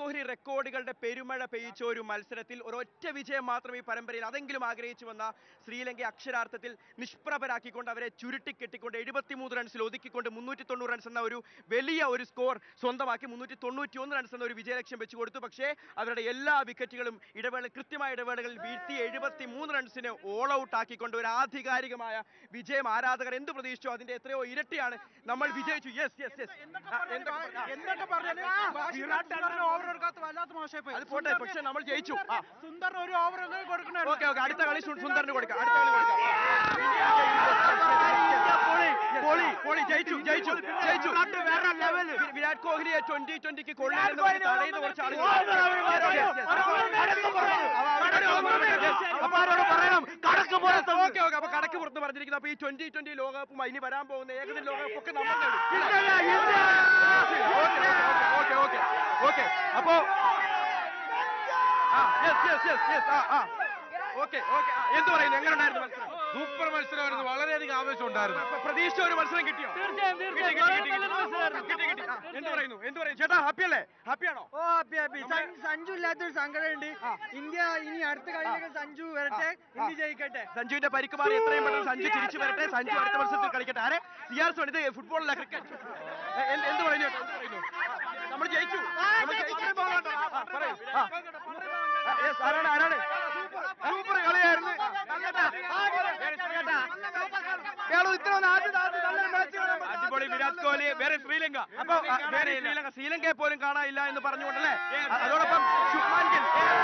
കോഹ്ലി റെക്കോർഡുകളുടെ പെരുമഴ പെയ്യിച്ച ഒരു മത്സരത്തിൽ ഒരൊറ്റ വിജയം മാത്രം ഈ പരമ്പരയിൽ അതെങ്കിലും ആഗ്രഹിച്ചു വന്ന ശ്രീലങ്ക അക്ഷരാർത്ഥത്തിൽ നിഷ്പ്രഭരാക്കിക്കൊണ്ട് അവരെ ചുരുട്ടിക്കെട്ടിക്കൊണ്ട് എഴുപത്തിമൂന്ന് റൺസിൽ ഒതുക്കിക്കൊണ്ട് മുന്നൂറ്റി തൊണ്ണൂറ് റൺസ് എന്ന ഒരു വലിയ ഒരു സ്കോർ സ്വന്തമാക്കി മുന്നൂറ്റി തൊണ്ണൂറ്റി ഒന്ന് റൺസ് എന്ന ഒരു വിജയലക്ഷ്യം വെച്ചു കൊടുത്തു പക്ഷേ അവരുടെ എല്ലാ വിക്കറ്റുകളും ഇടവേള കൃത്യമായ ഇടവേളകളിൽ വീഴ്ത്തി എഴുപത്തി മൂന്ന് റൺസിന് ഓൾ ഔട്ട് ആക്കിക്കൊണ്ട് ഒരു ആധികാരികമായ വിജയം ആരാധകർ എന്ത് പ്രതീക്ഷിച്ചോ അതിന്റെ എത്രയോ ഇരട്ടിയാണ് നമ്മൾ വിജയിച്ചു യെസ് യെസ് യെസ് എന്തൊക്കെ പറഞ്ഞാലും വിരാട് സുന്ദറിന് ഓവർ കൊടുക്കാത്ത വല്ലാത്ത മോശമായി അത് പോട്ടെ പക്ഷെ നമ്മൾ ജയിച്ചു ആ സുന്ദറിന് ഒരു ഓവർ കൊടുക്കണ ഓക്കെ ഓക്കെ അടുത്ത കളി സു- സുന്ദറിന് കൊടുക്കാം അടുത്ത കളി കൊടുക്കാം പൊളി പൊളി ജയിച്ചു ജയിച്ചു ജയിച്ചു വേറെ ലെവല് വി- വിരാട് കോഹ്ലിയെ ട്വന്റി ട്വന്റിക്ക് കൊള്ളില്ലെന്ന് പറഞ്ഞ് തടയുന്ന കുറച്ച് ആളുകൾ അപ്പൊ ആരോട് പറയണം കടക്ക് പുറത്ത് ഓക്കെ ഓക്കെ അപ്പൊ കടക്ക് പുറത്ത് പറഞ്ഞിരിക്കുന്നു അപ്പൊ ഈ ട്വന്റി ട്വന്റി ലോകകപ്പും ഇനി വരാൻ പോകുന്ന ഏകദിന ലോകകപ്പ് ഒക്കെ നമ്മൾ ഓക്കെ ഓക്കെ ഓക്കെ അപ്പോ ആ യെസ് യെസ് യെസ് യെസ് ആ ആ ഓക്കെ ഓക്കെ എന്ത് പറയുന്നു എങ്ങനെ ഉണ്ടായിരുന്നു മത്സരം സൂപ്പർ മത്സരമായിരുന്നു വളരെയധികം ആവേശം ഉണ്ടായിരുന്നു പ്ര- പ്രതീക്ഷിച്ച ഒരു മത്സരം കിട്ടിയോ കിട്ടി, കിട്ടി, കിട്ടി, കിട്ടി. കിട്ടി, കിട്ടി. ആ, എന്ത് പറയുന്നു എന്ത് പറയുന്നു ചേട്ടാ ഹാപ്പി അല്ലേ ഹാപ്പിയാണോ ഓ ഹാപ്പി ഹാപ്പി സഞ്ജു ഇല്ലാത്തൊരു സങ്കടമുണ്ട് ഇന്ത്യ ഇനി അടുത്ത കളിയിലൊക്കെ സഞ്ജു വരട്ടെ ഇന്ത്യ ജയിക്കട്ടെ സഞ്ജുവിന്റെ പരിക്ക് മാറി എത്രയും പെട്ടെന്ന് സഞ്ജു തിരിച്ചു വരട്ടെ സഞ്ജു അടുത്ത മത്സരത്തിൽ കളിക്കട്ടെ ആരെ സി ആർ സോൺ ഇത് ഫുട്ബോളല്ല ക്രിക്കറ്റ് എന്ത് പറയുന്നു ചേട്ടാ? എന്ത് പറയുന്നു നമ്മൾ ജയിച്ചു നമ്മൾ ജയിച്ചു. ആ, പറയൂ. ആ. ആ, yes, ആരാണ് ആരാണ് സൂപ്പർ കളിയായിരുന്നു അടിപൊളി വിരാട് കോഹ്ലി വേറെ ശ്രീലങ്ക അപ്പൊ ആ, വേറെ ശ്രീലങ്ക ശ്രീലങ്കയെ പോലും കാണാനില്ല എന്ന് പറഞ്ഞുകൊണ്ടല്ലേ അ- അതോടൊപ്പം ശുഭ്മാൻ ഗിൽ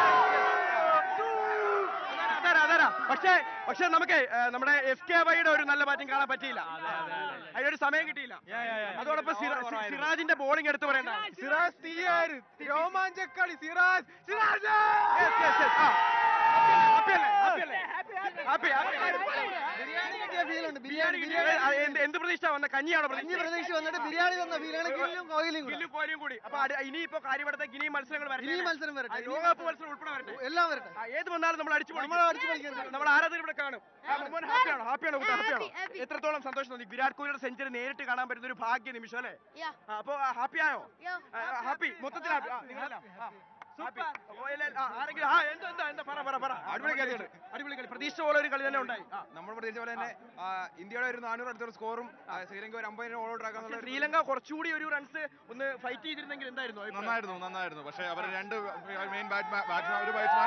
അതാരാ അതാരാ പക്ഷേ പക്ഷേ നമുക്ക് ഏ, നമ്മുടെ എസ് കെ വൈയുടെ ഒരു നല്ല ബാറ്റിംഗ് കാണാൻ പറ്റിയില്ല അതിനൊരു സമയം കിട്ടിയില്ല അതോടൊപ്പം സിറ- സി- സിറാജിന്റെ ബോളിംഗ് എടുത്തു പറയണ്ട Siraj തീയാര് രോമാഞ്ചക്കളി Siraj Siraj Yes, yes, yes. ആ. Happy അല്ലേ? Happy അല്ലേ? Happy, happy. ബിരിയാണി കിട്ടിയ ഫീൽ ഉണ്ട് ബിരിയാണി ബിരിയാണി ആ, എന്ത് എന്ത് പ്രതീക്ഷ വന്ന കഞ്ഞിയാണോ അഞ്ച് പ്രതീക്ഷ വന്നിട്ട് ബിരിയാണി തന്ന ഫീലാണ് ഗില്ലും കോഹ്ലിയും കൂടെ ഗില്ലും കോഹ്ലിയും കൂടി അപ്പൊ അടി- ഇനിയിപ്പോ കാര്യപ്പെടുത്തേക്ക് ഇനിയും മത്സരങ്ങൾ വരട്ടെ ഇനിയും മത്സരം വരട്ടെ. ആ, ലോകകപ്പ് മത്സരം ഉൾപ്പെടെ വരട്ടെ എല്ലാം വരട്ടെ ആ, ഏത് വന്നാലും നമ്മൾ അടിച്ചു നമ്മൾ അടിച്ചു പൊളിക്കാൻ നമ്മൾ ആരാധകർ ഇവിടെ കാണും ഹാപ്പിയാണോ ഹാപ്പിയാണോ കുട്ടാ ഹാപ്പിയാണോ Happy, happy. എത്രത്തോളം സന്തോഷം തോന്നി വിരാട് കോഹ്ലിയുടെ സെഞ്ചുറി നേരിട്ട് കാണാൻ പറ്റുന്ന ഒരു ഭാഗ്യ നിമിഷം അല്ലേ Yeah. ആ, അപ്പൊ ഹാപ്പി ആയോ Yeah. ഹാപ്പി മൊത്തത്തിൽ happy. ആ, നിങ്ങളെല്ലാം ആ. Happy. അപ്പൊ എല്ലാ- ആ, ആരെങ്കിലും ആ എന്താ എന്താ എന്താ പറ പറ പറ അടിപൊളി കളിയുണ്ട് അടിപൊളി കളി പ്രതീക്ഷ പോലെ ഒരു കളി തന്നെ ഉണ്ടായി ആ. നമ്മൾ പ്രതീക്ഷിച്ച പോലെ തന്നെ ആ, ഇന്ത്യയുടെ ഒരു നാനൂറ് അടുത്തൊരു സ്കോറും ആ, ശ്രീലങ്ക ഒരു അമ്പതിന് ഓൾ ഔട്ട് പക്ഷേ ആക്കാന്നുള്ള ഒരു- ശ്രീലങ്ക കുറച്ചുകൂടി ഒരു റൺസ് ഒന്ന് ഫൈറ്റ് ചെയ്തിരുന്നെങ്കിൽ എന്തായിരുന്നു അഭിപ്രായം? നന്നായിരുന്നു നന്നായിരുന്നു പക്ഷേ അവർ രണ്ട് മെയിൻ ബാറ്റ്സ്മാൻ ഒരു ബാറ്റ്സ്മാൻ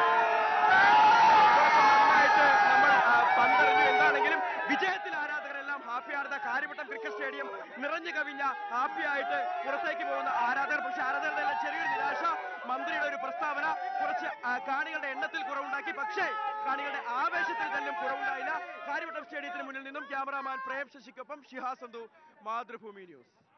നന്നായിട്ട് നമ്മൾ ആ, പന്തെറിഞ്ഞു എന്താണെങ്കിലും വിജയത്തിൽ ആരാധകരെല്ലാം ഹാപ്പിയാണ് കാര്യവട്ടം ക്രിക്കറ്റ് സ്റ്റേഡിയം നിറഞ്ഞു കവിഞ്ഞ ഹാപ്പി ആയിട്ട് പുറത്തേക്ക് പോകുന്ന ആരാധകർ പക്ഷെ ആരാധകരുടെ എല്ലാം ചെറിയൊരു നിരാശ മന്ത്രിയുടെ ഒരു പ്രസ്താവന കുറച്ച് ആ, കാണികളുടെ എണ്ണത്തിൽ കുറവുണ്ടാക്കി പക്ഷേ കാണികളുടെ ആവേശത്തിൽ തന്നെ കുറവുണ്ടായില്ല കാര്യവട്ടം സ്റ്റേഡിയത്തിന് മുന്നിൽ നിന്നും ക്യാമറാമാൻ പ്രേം ശശിക്കൊപ്പം ഷിഹാ സന്ധു മാതൃഭൂമി ന്യൂസ്